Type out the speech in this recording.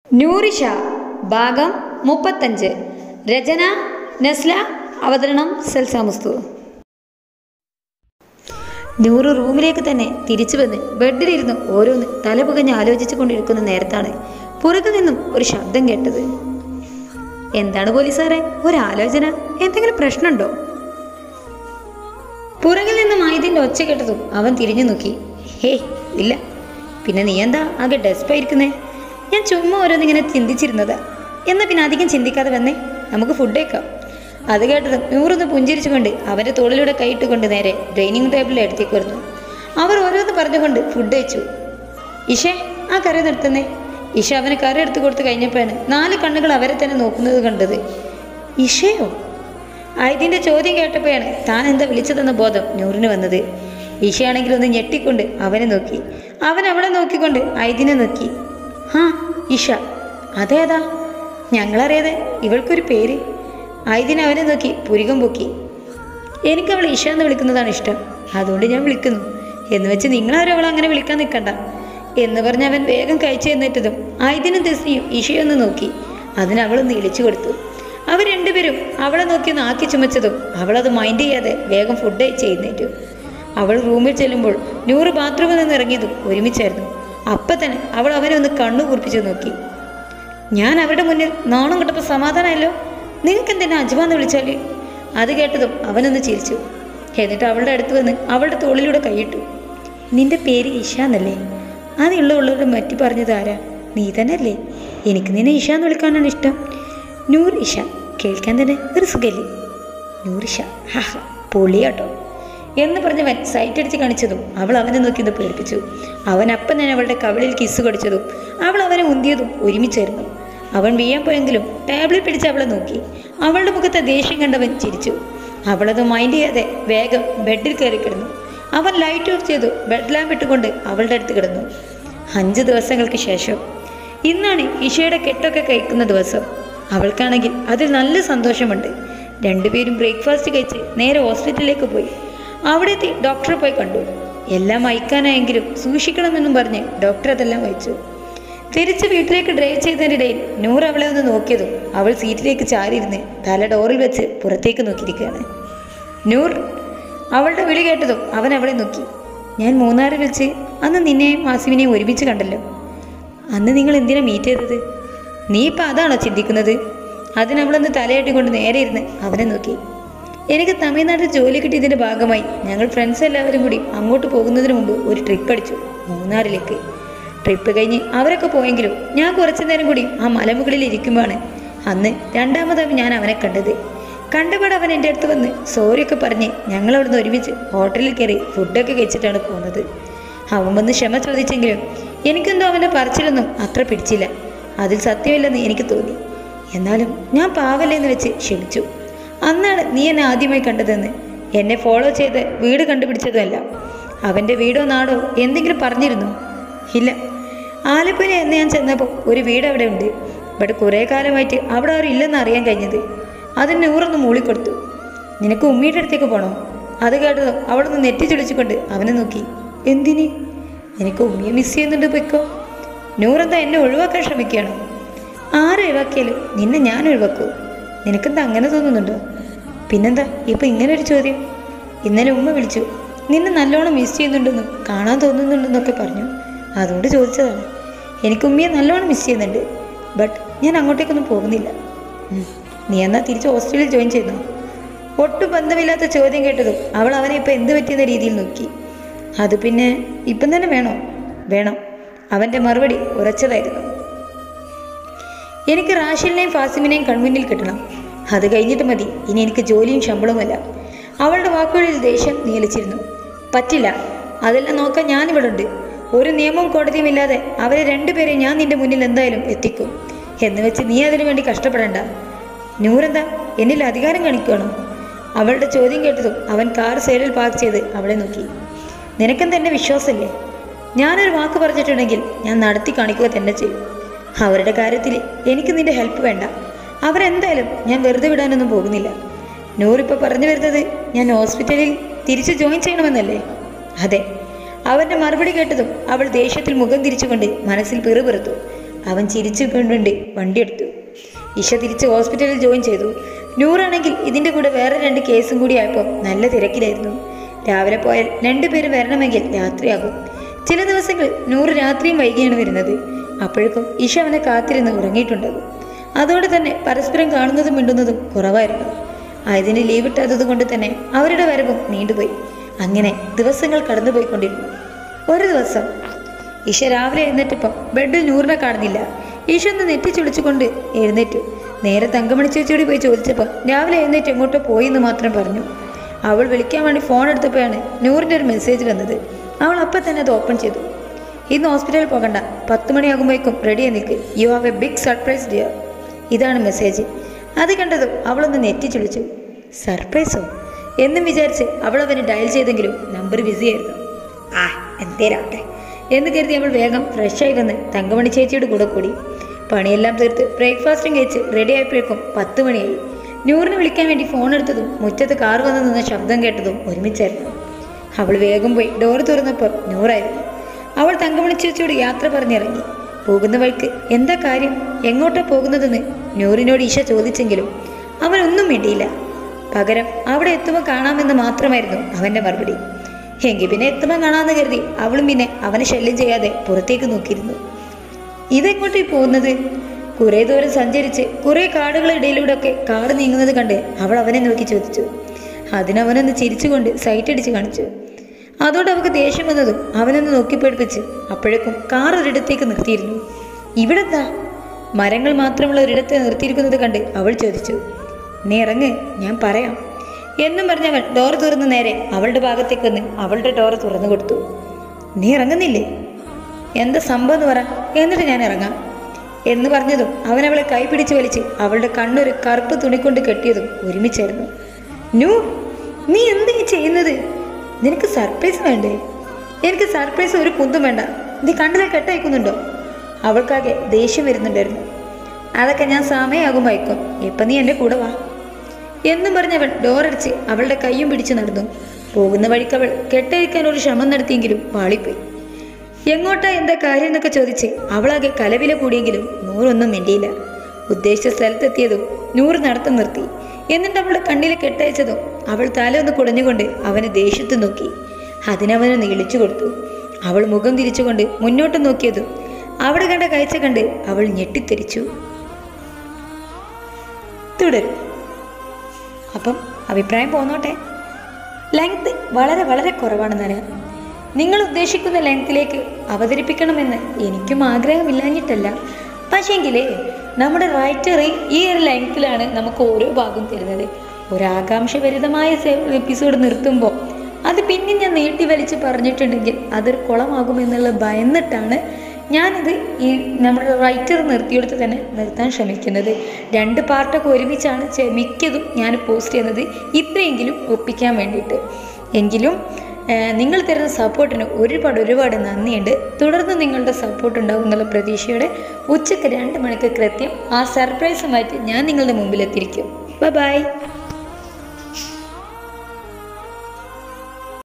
നൂറിഷ ഭാഗം മുപ്പത്തഞ്ച് രചന നസ്ല അവതരണം സെൽസാമുസ്തു നൂറ് റൂമിലേക്ക് തന്നെ തിരിച്ചു വന്ന് ബെഡിലിരുന്ന് ഓരോന്ന് തലപുകഞ്ഞ് ആലോചിച്ചു കൊണ്ടിരിക്കുന്ന നേരത്താണ് പുറകു നിന്നും ഒരു ശബ്ദം കേട്ടത് എന്താണ് പോലീസാറെ ഒരാലോചന എന്തെങ്കിലും പ്രശ്നമുണ്ടോ പുറകിൽ നിന്ന് മായതിൻ്റെ ഒച്ച കേട്ടതും അവൻ തിരിഞ്ഞു നോക്കി ഹേ ഇല്ല പിന്നെ നീ എന്താ ആകെ ഡെസ്പായിരിക്കുന്നേ ഞാൻ ചുമ്മാ ഓരോന്നിങ്ങനെ ചിന്തിച്ചിരുന്നതാ എന്നാൽ പിന്നെ അധികം ചിന്തിക്കാതെ വന്നേ നമുക്ക് ഫുഡ് കഴിക്കാം അത് കേട്ടതും നൂറൊന്ന് പുഞ്ചിരിച്ചുകൊണ്ട് അവൻ്റെ തോളിലൂടെ കൈയിട്ടുകൊണ്ട് നേരെ ഡൈനിങ് ടേബിളിൽ അടുത്തേക്ക് വരുന്നു അവർ ഓരോന്ന് പറഞ്ഞുകൊണ്ട് ഫുഡ് കഴിച്ചു ഇഷേ ആ കറി നിർത്തുന്നേ ഇഷ അവന് കറി എടുത്തു കൊടുത്തു കഴിഞ്ഞപ്പോഴാണ് നാല് കണ്ണുകൾ അവരെ തന്നെ നോക്കുന്നത് കണ്ടത് ഇഷയോ ആയതിൻ്റെ ചോദ്യം കേട്ടപ്പോഴാണ് താൻ എന്താ വിളിച്ചതെന്ന ബോധം നൂറിന് വന്നത് ഈശയാണെങ്കിൽ ഒന്ന് ഞെട്ടിക്കൊണ്ട് അവനെ നോക്കി അവൻ അവളെ നോക്കിക്കൊണ്ട് ആയതിനെ നോക്കി ഹാ ഇഷ അതേതാ ഞങ്ങളറിയാതെ ഇവൾക്കൊരു പേര് ആയതിനെ അവനെ നോക്കി പുരികം പൊക്കി എനിക്ക് അവളെ ഇഷ എന്ന് വിളിക്കുന്നതാണ് ഇഷ്ടം അതുകൊണ്ട് ഞാൻ വിളിക്കുന്നു എന്ന് വെച്ച് നിങ്ങളാരും അവളെ അങ്ങനെ വിളിക്കാൻ നിൽക്കണ്ട എന്ന് പറഞ്ഞ് അവൻ വേഗം കഴിച്ചു എന്നിട്ടതും ആയതിനും തെസ്നിയും ഇഷയൊന്ന് നോക്കി അതിന് അവളൊന്ന് ഇളിച്ചു കൊടുത്തു അവർ രണ്ടുപേരും അവളെ നോക്കി ഒന്ന് ആക്കി ചുമച്ചതും അവളത് മൈൻഡ് ചെയ്യാതെ വേഗം ഫുഡ് കഴിച്ച് എഴുന്നേറ്റു അവൾ റൂമിൽ ചെല്ലുമ്പോൾ നൂറ് ബാത്റൂമിൽ നിന്ന് ഇറങ്ങിയതും ഒരുമിച്ചായിരുന്നു അപ്പം തന്നെ അവൾ അവനെ ഒന്ന് കണ്ണു കൂർപ്പിച്ചു നോക്കി ഞാൻ അവരുടെ മുന്നിൽ നാണം കിട്ടപ്പോൾ സമാധാനമല്ലോ നിങ്ങൾക്ക് എന്തിനാ അജ്മാന്ന് വിളിച്ചാൽ അത് കേട്ടതും അവനൊന്ന് ചിരിച്ചു എന്നിട്ട് അവളുടെ അടുത്ത് വന്ന് അവളുടെ തോളിലൂടെ കൈയിട്ടു നിന്റെ പേര് ഇഷ എന്നല്ലേ അതുള്ള ഉള്ളവരുടെ മറ്റി പറഞ്ഞത് ആരാ നീ തന്നെയല്ലേ എനിക്ക് നിന്നെ ഇഷ എന്ന് വിളിക്കാനാണ് ഇഷ്ടം നൂർ ഇഷ കേൾക്കാൻ തന്നെ ഒരു സുഖല്ലേ നൂറിഷ ഹാഹ പൊളിയാട്ടോ എന്ന് പറഞ്ഞവൻ സൈറ്റ് അടിച്ച് കാണിച്ചതും അവൾ അവനെ നോക്കിയത് പേടിപ്പിച്ചു അവൻ അപ്പം തന്നെ അവളുടെ കവിളിൽ കിസ് കൊടുത്തതും അവൾ അവനെ ഉന്തിയതും ഒരുമിച്ചായിരുന്നു അവൻ വീയാൻ പോയെങ്കിലും ടേബിളിൽ പിടിച്ച് അവളെ നോക്കി അവളുടെ മുഖത്തെ ദേഷ്യം കണ്ടവൻ ചിരിച്ചു അവളത് മൈൻഡ് ചെയ്യാതെ വേഗം ബെഡിൽ കയറി കിടന്നു അവൻ ലൈറ്റ് ഓഫ് ചെയ്തു ബെഡ് ലാമ്പ് ഇട്ടുകൊണ്ട് അവളുടെ അടുത്ത് കിടന്നു അഞ്ച് ദിവസങ്ങൾക്ക് ശേഷം ഇന്നാണ് ഇഷയുടെ കെട്ടൊക്കെ കഴിക്കുന്ന ദിവസം അവൾക്കാണെങ്കിൽ അതിൽ നല്ല സന്തോഷമുണ്ട് രണ്ടുപേരും ബ്രേക്ക്ഫാസ്റ്റ് കഴിച്ച് നേരെ ഹോസ്പിറ്റലിലേക്ക് പോയി അവിടെ എത്തി ഡോക്ടറെ പോയി കണ്ടു എല്ലാം അയക്കാനായെങ്കിലും സൂക്ഷിക്കണമെന്നും പറഞ്ഞ് ഡോക്ടർ അതെല്ലാം അയച്ചു തിരിച്ച് വീട്ടിലേക്ക് ഡ്രൈവ് ചെയ്തതിനിടയിൽ നൂർ അവളെ ഒന്ന് നോക്കിയതും അവൾ സീറ്റിലേക്ക് ചാരിയിരുന്ന് തല ഡോറിൽ വെച്ച് പുറത്തേക്ക് നോക്കിയിരിക്കുകയാണ് നൂർ അവളുടെ വിളി കേട്ടതും അവൻ അവളെ നോക്കി ഞാൻ മൂന്നാറിൽ വെച്ച് അന്ന് നിന്നെയും വാസുവിനെയും ഒരുമിച്ച് കണ്ടല്ലോ അന്ന് നിങ്ങൾ എന്തിനാ മീറ്റ് ചെയ്തത് നീ ഇപ്പം അതാണോ ചിന്തിക്കുന്നത് അതിനവളൊന്ന് തലയാട്ടിക്കൊണ്ട് നേരെ ഇരുന്ന് അവനെ നോക്കി എനിക്ക് തമിഴ്നാട്ടിൽ ജോലി കിട്ടിയതിൻ്റെ ഭാഗമായി ഞങ്ങൾ ഫ്രണ്ട്സ് എല്ലാവരും കൂടി അങ്ങോട്ട് പോകുന്നതിന് മുമ്പ് ഒരു ട്രിപ്പ് അടിച്ചു മൂന്നാറിലേക്ക് ട്രിപ്പ് കഴിഞ്ഞ് അവരൊക്കെ പോയെങ്കിലും ഞാൻ കുറച്ചു നേരം കൂടി ആ മലമുകളിൽ ഇരിക്കുമ്പോഴാണ് അന്ന് രണ്ടാമതായി ഞാൻ അവനെ കണ്ടത് കണ്ടപാട് അവൻ എൻ്റെ അടുത്ത് വന്ന് സോറിയൊക്കെ പറഞ്ഞ് ഞങ്ങൾ അവിടുന്ന് ഒരുമിച്ച് ഹോട്ടലിൽ കയറി ഫുഡൊക്കെ കഴിച്ചിട്ടാണ് പോകുന്നത് അവൻ വന്ന് ക്ഷമ ചോദിച്ചെങ്കിലും എനിക്കെന്തോ അവൻ്റെ പറച്ചിലൊന്നും അത്ര പിടിച്ചില്ല അതിൽ സത്യമില്ലെന്ന് എനിക്ക് തോന്നി എന്നാലും ഞാൻ പാവല്ലേന്ന് വെച്ച് ക്ഷമിച്ചു അന്നാണ് നീ എന്നെ ആദ്യമായി കണ്ടതെന്ന് എന്നെ ഫോളോ ചെയ്ത് വീട് കണ്ടുപിടിച്ചതുമല്ല അവൻ്റെ വീടോ നാടോ എന്തെങ്കിലും പറഞ്ഞിരുന്നോ ഇല്ല ആലപ്പുഴ എന്ന് ഞാൻ ചെന്നപ്പോൾ ഒരു വീട് അവിടെ ഉണ്ട് ബട്ട് കുറേ കാലമായിട്ട് അവിടെ ആരും ഇല്ലെന്ന് അറിയാൻ കഴിഞ്ഞത് അതിന് നൂറൊന്ന് മൂളിക്കൊടുത്തു നിനക്ക് ഉമ്മിയുടെ അടുത്തേക്ക് പോകണോ അത് കേട്ടതും അവിടെ നിന്ന് നെറ്റി ചുളിച്ചുകൊണ്ട് അവനെ നോക്കി എന്തിന് എനിക്ക് ഉമ്മിയെ മിസ് ചെയ്യുന്നുണ്ട് പൊയ്ക്കോ നൂറെന്താ എന്നെ ഒഴിവാക്കാൻ ശ്രമിക്കുകയാണോ ആരെ ഒഴിവാക്കിയാലും നിന്നെ ഞാൻ ഒഴിവാക്കൂ നിനക്കെന്താ അങ്ങനെ തോന്നുന്നുണ്ടോ പിന്നെന്താ ഇപ്പം ഇങ്ങനെ ഒരു ചോദ്യം ഇന്നലെ ഉമ്മ വിളിച്ചു നിന്നെ നല്ലോണം മിസ് ചെയ്യുന്നുണ്ടെന്നും കാണാൻ തോന്നുന്നുണ്ടെന്നൊക്കെ പറഞ്ഞു അതുകൊണ്ട് ചോദിച്ചതാണ് എനിക്ക് ഉമ്മയെ നല്ലോണം മിസ് ചെയ്യുന്നുണ്ട് ബട്ട് ഞാൻ അങ്ങോട്ടേക്കൊന്നും പോകുന്നില്ല ഉം. നീ എന്നാ തിരിച്ച് ഹോസ്റ്റലിൽ ജോയിൻ ചെയ്യുന്നു ഒട്ടും ബന്ധമില്ലാത്ത ചോദ്യം കേട്ടതും അവൾ അവനെ ഇപ്പം എന്ത് പറ്റിയെന്ന രീതിയിൽ നോക്കി അത് പിന്നെ ഇപ്പം തന്നെ വേണോ വേണം അവൻ്റെ മറുപടി ഉറച്ചതായിരുന്നു എനിക്ക് റാഷിലിനെയും ഫാസിമിനെയും കൺമുന്നിൽ കിട്ടണം അത് കഴിഞ്ഞിട്ട് മതി ഇനി എനിക്ക് ജോലിയും ശമ്പളവുമല്ല അവളുടെ വാക്കുകളിൽ ദേഷ്യം നീലിച്ചിരുന്നു പറ്റില്ല അതെല്ലാം നോക്കാൻ ഞാനിവിടെ ഉണ്ട് ഒരു നിയമവും കോടതിയും ഇല്ലാതെ അവരെ രണ്ടുപേരെ ഞാൻ നിന്റെ മുന്നിൽ എന്തായാലും എത്തിക്കും എന്ന് വെച്ച് നീ അതിനു വേണ്ടി കഷ്ടപ്പെടണ്ട നൂറെന്താ എന്നിൽ അധികാരം കാണിക്കുകയാണോ അവളുടെ ചോദ്യം കേട്ടതും അവൻ കാർ സൈഡിൽ പാർക്ക് ചെയ്ത് അവളെ നോക്കി നിനക്കെന്താ എന്നെ വിശ്വാസമില്ലേ ഞാനൊരു വാക്ക് പറഞ്ഞിട്ടുണ്ടെങ്കിൽ ഞാൻ നടത്തി കാണിക്കുക തന്നെ ചെയ്യും അവരുടെ കാര്യത്തിൽ എനിക്ക് നിന്റെ ഹെൽപ്പ് വേണ്ട അവരെന്തായാലും ഞാൻ വെറുതെ വിടാനൊന്നും പോകുന്നില്ല നൂറിപ്പോൾ പറഞ്ഞു വരുന്നത് ഞാൻ ഹോസ്പിറ്റലിൽ തിരിച്ച് ജോയിൻ ചെയ്യണമെന്നല്ലേ അതെ അവൻ്റെ മറുപടി കേട്ടതും അവൾ ദേഷ്യത്തിൽ മുഖം തിരിച്ചുകൊണ്ട് മനസ്സിൽ പിറുപിറുത്തു അവൻ ചിരിച്ചു കൊണ്ടുണ്ട് വണ്ടിയെടുത്തു ഇഷ തിരിച്ച് ഹോസ്പിറ്റലിൽ ജോയിൻ ചെയ്തു നൂറാണെങ്കിൽ ഇതിൻ്റെ കൂടെ വേറെ രണ്ട് കേസും കൂടി ആയപ്പോൾ നല്ല തിരക്കിലായിരുന്നു രാവിലെ പോയാൽ രണ്ടുപേരും വരണമെങ്കിൽ രാത്രിയാകും ചില ദിവസങ്ങൾ നൂറ് രാത്രിയും വൈകിയാണ് വരുന്നത് അപ്പോഴേക്കും ഇഷ അവനെ കാത്തിരുന്ന് ഉറങ്ങിയിട്ടുണ്ടാകും അതോടെ തന്നെ പരസ്പരം കാണുന്നതും മിണ്ടുന്നതും കുറവായിരുന്നു ആയതിന് ലീവ് ഇട്ടാത്തത് കൊണ്ട് തന്നെ അവരുടെ വരവും നീണ്ടുപോയി അങ്ങനെ ദിവസങ്ങൾ കടന്നുപോയിക്കൊണ്ടിരുന്നു ഒരു ദിവസം ഈശ രാവിലെ എഴുന്നേറ്റപ്പോൾ ബെഡിൽ നൂറിനെ കാണുന്നില്ല ഈശ ഒന്ന് നെറ്റിച്ചുളിച്ചുകൊണ്ട് എഴുന്നേറ്റു നേരെ തങ്കമണി ചേച്ചിയോട് പോയി ചോദിച്ചപ്പോൾ രാവിലെ എഴുന്നേറ്റ് എങ്ങോട്ടോ പോയി എന്ന് മാത്രം പറഞ്ഞു അവൾ വിളിക്കാൻ വേണ്ടി ഫോൺ എടുത്തപ്പോഴാണ് നൂറിൻ്റെ ഒരു മെസ്സേജ് വന്നത് അവൾ അപ്പം തന്നെ അത് ഓപ്പൺ ചെയ്തു ഇന്ന് ഹോസ്പിറ്റലിൽ പോകണ്ട പത്ത് മണിയാകുമ്പോഴേക്കും റെഡിയായി നിൽക്ക് you have a big surprise dear ഇതാണ് മെസ്സേജ് അത് കണ്ടതും അവളൊന്ന് നെറ്റിച്ചുളിച്ചു സർപ്രൈസോ എന്നും വിചാരിച്ച് അവൾ അവന് ഡയൽ ചെയ്തെങ്കിലും നമ്പർ ബിസിയായിരുന്നു ആ എന്തേരാവട്ടെ എന്ന് കരുതി അവൾ വേഗം ഫ്രഷായി വന്ന് തങ്കമണി ചേച്ചിയുടെ കൂടെ കൂടി പണിയെല്ലാം തീർത്ത് ബ്രേക്ക്ഫാസ്റ്റും കഴിച്ച് റെഡി ആയപ്പോഴേക്കും പത്ത് മണിയായി നൂറിനെ വിളിക്കാൻ വേണ്ടി ഫോൺ എടുത്തതും മുറ്റത്ത് കാർ വന്നു നിന്ന ശബ്ദം കേട്ടതും ഒരുമിച്ചായിരുന്നു അവൾ വേഗം പോയി ഡോർ തുറന്നപ്പോൾ നൂറായിരുന്നു അവൾ തങ്കമണി ചേച്ചിയോട് യാത്ര പറഞ്ഞിറങ്ങി പോകുന്ന വഴിക്ക് എന്താ കാര്യം എങ്ങോട്ടാ പോകുന്നതെന്ന് നൂറിനോട് ഈശ ചോദിച്ചെങ്കിലും അവനൊന്നും വേണ്ടിയില്ല പകരം അവിടെ എത്തുമ്പോൾ കാണാമെന്ന് മാത്രമായിരുന്നു അവൻ്റെ മറുപടി എങ്കിൽ പിന്നെ എത്തുമ്പോൾ കാണാമെന്ന് കരുതി അവളും പിന്നെ അവനെ ശല്യം ചെയ്യാതെ പുറത്തേക്ക് നോക്കിയിരുന്നു ഇതെങ്ങോട്ടേ പോകുന്നത് കുറേ ദൂരം സഞ്ചരിച്ച് കുറേ കാടുകളുടെ ഇടയിലൂടെയൊക്കെ കാട് നീങ്ങുന്നത് കണ്ട് അവൾ അവനെ നോക്കി ചോദിച്ചു അതിനവനൊന്ന് ചിരിച്ചുകൊണ്ട് സൈറ്റ് അടിച്ച് കാണിച്ചു അതോടെ അവൾക്ക് ദേഷ്യം വന്നതും അവനൊന്ന് നോക്കി പേടിപ്പിച്ച് അപ്പോഴേക്കും കാർ ഒരിടത്തേക്ക് നിർത്തിയിരുന്നു ഇവിടെന്താ മരങ്ങൾ മാത്രമുള്ള ഒരിടത്ത് നിർത്തിയിരിക്കുന്നത് കണ്ട് അവൾ ചോദിച്ചു നീ ഇറങ്ങ് ഞാൻ പറയാം എന്നും പറഞ്ഞവൻ ഡോർ തുറന്ന് നേരെ അവളുടെ ഭാഗത്തേക്ക് വന്ന് അവളുടെ ഡോർ തുറന്നു കൊടുത്തു നീ ഇറങ്ങുന്നില്ലേ എന്താ സംഭവം എന്ന് പറ എന്നിട്ട് ഞാൻ ഇറങ്ങാം എന്ന് പറഞ്ഞതും അവൻ അവളെ കൈ പിടിച്ച് വലിച്ച് അവളുടെ കണ്ണൊരു കറുപ്പ് തുണിക്കൊണ്ട് കെട്ടിയതും ഒരുമിച്ചായിരുന്നു നൂ നീ എന്താ ഈ ചെയ്യുന്നത് നിനക്ക് സർപ്രൈസ് വേണ്ടേ എനിക്ക് സർപ്രൈസ് ഒരു കുന്തും വേണ്ട നീ കണ്ണിലെ കെട്ടയക്കുന്നുണ്ടോ അവൾക്കാകെ ദേഷ്യം വരുന്നുണ്ടായിരുന്നു അതൊക്കെ ഞാൻ സമയമാകുമ്പോൾ അയക്കും ഇപ്പം നീ എൻ്റെ കൂടെ വാ എന്നും പറഞ്ഞവൾ ഡോറടിച്ച് അവളുടെ കൈയും പിടിച്ചു നടന്നു പോകുന്ന വഴിക്ക് അവൾ കെട്ടഴിക്കാൻ ഒരു ശ്രമം നടത്തിയെങ്കിലും പാളിപ്പോയി എങ്ങോട്ടാ എന്താ കാര്യം എന്നൊക്കെ ചോദിച്ച് അവളാകെ കലവില കൂടിയെങ്കിലും നൂറൊന്നും മിണ്ടിയില്ല ഉദ്ദേശിച്ച സ്ഥലത്തെത്തിയതും നൂറ് നടത്തം നിർത്തി എന്നിട്ട് അവളുടെ കണ്ണിൽ കെട്ടയച്ചതും അവൾ തല ഒന്ന് കുടഞ്ഞുകൊണ്ട് അവനെ ദേഷ്യത്ത് നോക്കി അതിനവനൊന്ന് ഇളിച്ചു കൊടുത്തു അവൾ മുഖം തിരിച്ചുകൊണ്ട് മുന്നോട്ട് നോക്കിയതും അവിടെ കണ്ട കാഴ്ച കണ്ട് അവൾ ഞെട്ടിത്തെരിച്ചു തുടരും അപ്പം അഭിപ്രായം പോന്നോട്ടെ ലെങ്ത് വളരെ വളരെ കുറവാണെന്നറിയാം നിങ്ങൾ ഉദ്ദേശിക്കുന്ന ലെങ്ത്തിലേക്ക് അവതരിപ്പിക്കണമെന്ന് എനിക്കും ആഗ്രഹമില്ലാഞ്ഞിട്ടല്ല പക്ഷേങ്കിലേ നമ്മുടെ റൈറ്റർ ഈ ഒരു ലെങ്ത്തിലാണ് നമുക്ക് ഓരോ ഭാഗം തരുന്നത് ഒരാകാംക്ഷഭരിതമായ എപ്പിസോഡ് നിർത്തുമ്പോൾ അത് പിന്നെ ഞാൻ നീട്ടി വലിച്ച് പറഞ്ഞിട്ടുണ്ടെങ്കിൽ അതൊരു കുളമാകുമെന്നുള്ള ഭയന്നിട്ടാണ് ഞാനിത് ഈ നമ്മുടെ റൈറ്റർ നിർത്തിയെടുത്ത് തന്നെ നിർത്താൻ ശ്രമിക്കുന്നത് രണ്ട് പാർട്ടൊക്കെ ഒരുമിച്ചാണ് ചെ- മിക്കതും ഞാൻ പോസ്റ്റ് ചെയ്യുന്നത് ഇത്രയെങ്കിലും ഒപ്പിക്കാൻ വേണ്ടിയിട്ട് എങ്കിലും ഏഹ്, നിങ്ങൾ തരുന്ന സപ്പോർട്ടിന് ഒരുപാട് ഒരുപാട് നന്ദിയുണ്ട് തുടർന്ന് നിങ്ങളുടെ സപ്പോർട്ട് ഉണ്ടാവും എന്നുള്ള പ്രതീക്ഷയോടെ ഉച്ചയ്ക്ക് രണ്ട് മണിക്ക് കൃത്യം ആ സർപ്രൈസുമായിട്ട് ഞാൻ നിങ്ങളുടെ മുമ്പിൽ എത്തിയിരിക്കും ബൈ ബൈ